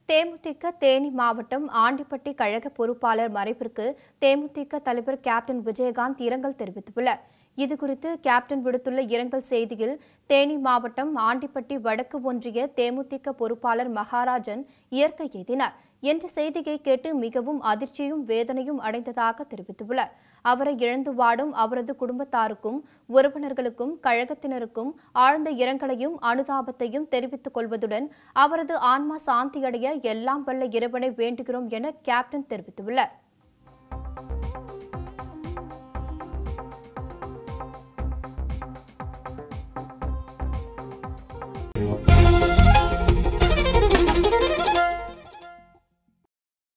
தேமுதிக தேனி மாவட்டம் ஆண்டிப்பட்டி கழக பொறுப்பாளர் மறைவிற்கு தேமுதிக தலைவர் கேப்டன் விஜயகாந்த் இரங்கல் தெரிவித்துள்ளார் இதுகுறித்து கேப்டன் விடுத்துள்ள இரங்கல் செய்தியில் தேனி மாவட்டம் ஆண்டிப்பட்டி வடக்கு ஒன்றிய தேமுதிக பொறுப்பாளர் மகாராஜன் இயற்கை எய்தினார் என்ற செய்தியை கேட்டு மிகவும் அதிர்ச்சியும் வேதனையும் அடைந்ததாக தெரிவித்துள்ளார் அவரை இழந்து வாடும் அவரது குடும்பத்தாருக்கும் உறவினர்களுக்கும் கழகத்தினருக்கும் ஆழ்ந்த இரங்கலையும் அனுதாபத்தையும் தெரிவித்துக் கொள்வதுடன் அவரது ஆன்மா சாந்தியடைய எல்லாம் வல்ல இறைவனை வேண்டுகிறோம் என கேப்டன் தெரிவித்துள்ளார்